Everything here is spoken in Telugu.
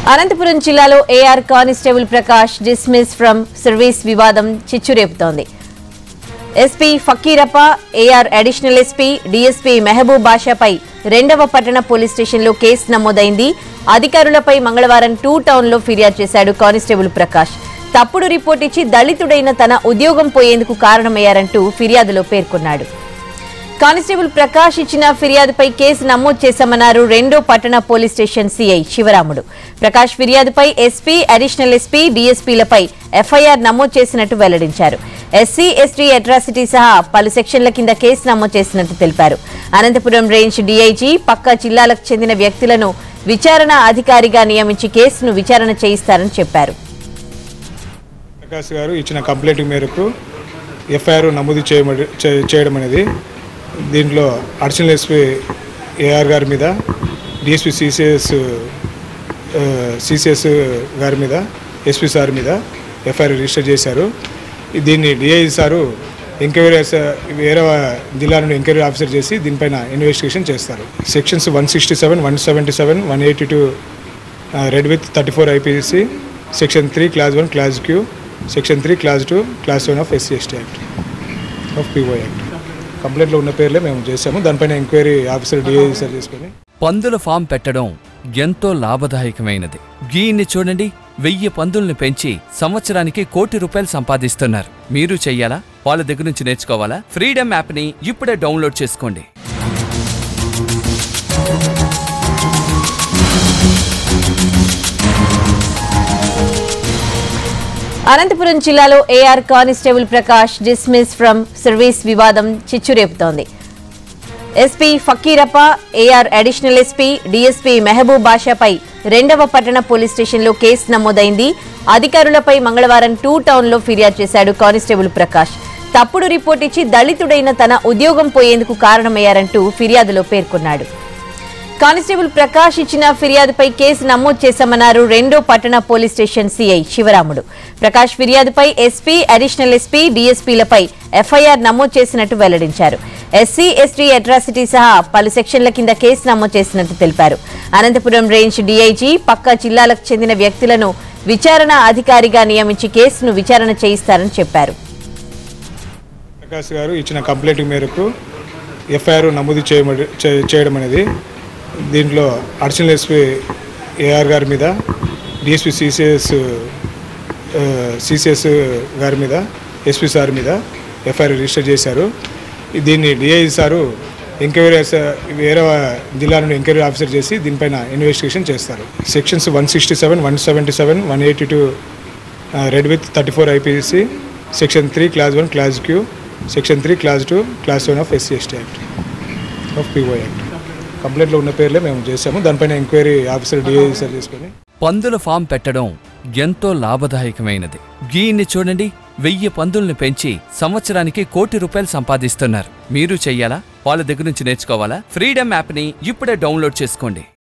అనంతపురం జిల్లాలో AR constable Prakash dismiss from service వివాదం చిచ్చురేపుతోంది SP Fakirappa AR additional SP DSP Mehboob బాషాపై రెండవ పట్టణ పోలీస్ స్టేషన్లో కేసు నమోదైంది అధికారులపై మంగళవారం టూ టౌన్లో ఫిర్యాదు చేశాడు కానిస్టేబుల్ ప్రకాష్ తప్పుడు రిపోర్ట్ ఇచ్చి దళితుడైన తన ఉద్యోగం పోయేందుకు కారణమయ్యారంటూ ఫిర్యాదులో పేర్కొన్నాడు కానిస్టేబుల్ ప్రకాష్ ఇచ్చిన ఫిర్యాదుపై కేసు నమోదు చేశామన్నారు రెండో పట్టణ police station CI Sivaramudu Prakash ఫిర్యాదుపై ఎస్పీ అడిషనల్ ఎస్పీ డీఎస్పీలపై ఎఫ్ఐఆర్ నమోదు చేసినట్టు వెల్లడించారు ఎస్సీ ఎస్టీ అట్రాసిటీ సహా పలు సెక్షన్ల కింద కేసు నమోదు చేసినట్టు తెలిపారు అనంతపురం రేంజ్ డీఐజీ పక్క జిల్లాలకు చెందిన వ్యక్తులను విచారణ అధికారిగా నియమించి కేసును విచారణ చేయిస్తారని చెప్పారు ప్రకాష్ గారు ఇచ్చిన కంప్లైంట్ మేరకు ఎఫ్ఐఆర్ నమోదు చేయమని చే- చేయడం అనేది దీంట్లో అడిషనల్ ఎస్పీ ఏఆర్ గారి మీద డిఎస్పీ సిసిఎస్ సిసిఎస్ గారి మీద ఎస్పీ సార్ మీద ఎఫ్ఐఆర్ రిజిస్టర్ చేశారు దీన్ని డిఐ సారు ఎంక్వైరీ వేరే జిల్లా నుండి ఎంక్వైరీ ఆఫీసర్ చేసి దీనిపైన ఇన్వెస్టిగేషన్ చేస్తారు sections one sixty seven one seventy seven one eighty two read with thirty four IPC section three class one class Q section three class two class one of SC ST act of PO act కంప్లైంట్లో ఉన్న పేర్లే మేము చేసాము దానిపైన ఎంక్వైరీ ఆఫీసర్ డిఐ సార్ చేసుకొని పందుల ఫామ్ పెట్టడం ఎంతో లాభదాయకమైనది గీన్ని చూడండి వెయ్యి పందుల్ని పెంచి సంవత్సరానికి కోటి రూపాయలు సంపాదిస్తున్నారు మీరు చెయ్యాలా వాళ్ళ దగ్గర నుంచి నేర్చుకోవాలా ఫ్రీడమ్ యాప్ని ఇప్పుడే డౌన్లోడ్ చేసుకోండి అనంతపురం జిల్లాలో AR constable Prakash dismiss from service వివాదం చిచ్చురేపుతోంది SP Fakirappa AR additional SP DSP Mehboob బాషాపై రెండవ పట్టణ పోలీస్ స్టేషన్లో కేసు నమోదైంది అధికారులపై మంగళవారం టూ టౌన్లో ఫిర్యాదు చేశాడు కానిస్టేబుల్ ప్రకాష్ తప్పుడు రిపోర్ట్ ఇచ్చి దళితుడైన తన ఉద్యోగం పోయేందుకు కారణమయ్యారంటూ ఫిర్యాదులో పేర్కొన్నాడు కానిస్టేబుల్ ప్రకాష్ ఇచ్చిన ఫిర్యాదుపై కేసు నమోదు చేశామన్నారు రెండో పట్టణ police station CI Sivaramudu Prakash ఫిర్యాదుపై ఎస్పీ అడిషనల్ ఎస్పీ డీఎస్పీలపై ఎఫ్ఐఆర్ నమోదు చేసినట్టు వెల్లడించారు ఎస్సీ ఎస్టీ అట్రాసిటీ సహా పలు సెక్షన్ల కింద కేసు నమోదు చేసినట్టు తెలిపారు అనంతపురం రేంజ్ డీఐజీ పక్క జిల్లాలకు చెందిన వ్యక్తులను విచారణ అధికారిగా నియమించి కేసును విచారణ చేయిస్తారని చెప్పారు ప్రకాష్ గారు ఇచ్చిన కంప్లైంట్ మేరకు ఎఫ్ఐఆర్ నమోదు చేయమని చే- చేయడం అనేది దీంట్లో అడిషనల్ ఎస్పీ ఏఆర్ గారి మీద డిఎస్పీ సిసిఎస్ సిసిఎస్ గారి మీద ఎస్పీ సార్ మీద ఎఫ్ఐఆర్ రిజిస్టర్ చేశారు దీన్ని డిఐ సారు ఎంక్వైరీ వేరే జిల్లా నుండి ఎంక్వైరీ ఆఫీసర్ చేసి దీనిపైన ఇన్వెస్టిగేషన్ చేస్తారు sections one sixty seven one seventy seven one eighty two read with thirty four IPC section three class one class Q section three class two class one of SC ST act of PO act కంప్లైంట్లో ఉన్న పేర్లే మేము చేసాము దానిపైన ఎంక్వైరీ ఆఫీసర్ డిఐ సార్ చేసుకొని పందుల ఫామ్ పెట్టడం ఎంతో లాభదాయకమైనది గీన్ని చూడండి వెయ్యి పందుల్ని పెంచి సంవత్సరానికి కోటి రూపాయలు సంపాదిస్తున్నారు మీరు చెయ్యాలా వాళ్ళ దగ్గర నుంచి నేర్చుకోవాలా ఫ్రీడమ్ యాప్ని ఇప్పుడే డౌన్లోడ్ చేసుకోండి